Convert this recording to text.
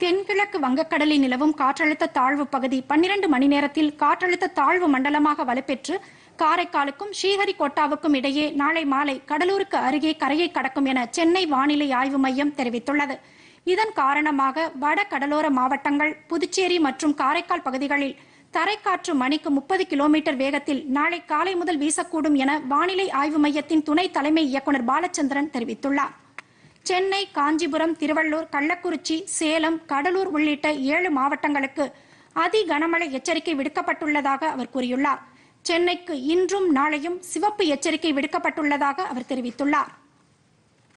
தென்கிழக்கு வங்கக்கடலில் நிலவும் காற்றழுத்த தாழ்வு பகுதி பன்னிரண்டு மணி நேரத்தில் காற்றழுத்த தாழ்வு மண்டலமாக வலுப்பெற்று காரைக்காலுக்கும் ஸ்ரீஹரிகோட்டாவுக்கும் இடையே நாளை மாலை கடலூருக்கு அருகே கரையை கடக்கும் என சென்னை வானிலை ஆய்வு மையம் தெரிவித்துள்ளது இதன் காரணமாக வட கடலோர மாவட்டங்கள் புதுச்சேரி மற்றும் காரைக்கால் பகுதிகளில் தரைக்காற்று மணிக்கு முப்பது கிலோமீட்டர் வேகத்தில் நாளை காலை முதல் வீசக்கூடும் என வானிலை ஆய்வு மையத்தின் துணை தலைமை இயக்குநர் பாலச்சந்திரன் தெரிவித்துள்ளார் சென்னை காஞ்சிபுரம் திருவள்ளூர் கள்ளக்குறிச்சி சேலம் கடலூர் உள்ளிட்ட ஏழு மாவட்டங்களுக்கு அதி கனமழை எச்சரிக்கை விடுக்கப்பட்டுள்ளதாக அவர் கூறியுள்ளார் சென்னைக்கு இன்றும் நாளையும் சிவப்பு எச்சரிக்கை விடுக்கப்பட்டுள்ளதாக அவர் தெரிவித்துள்ளார்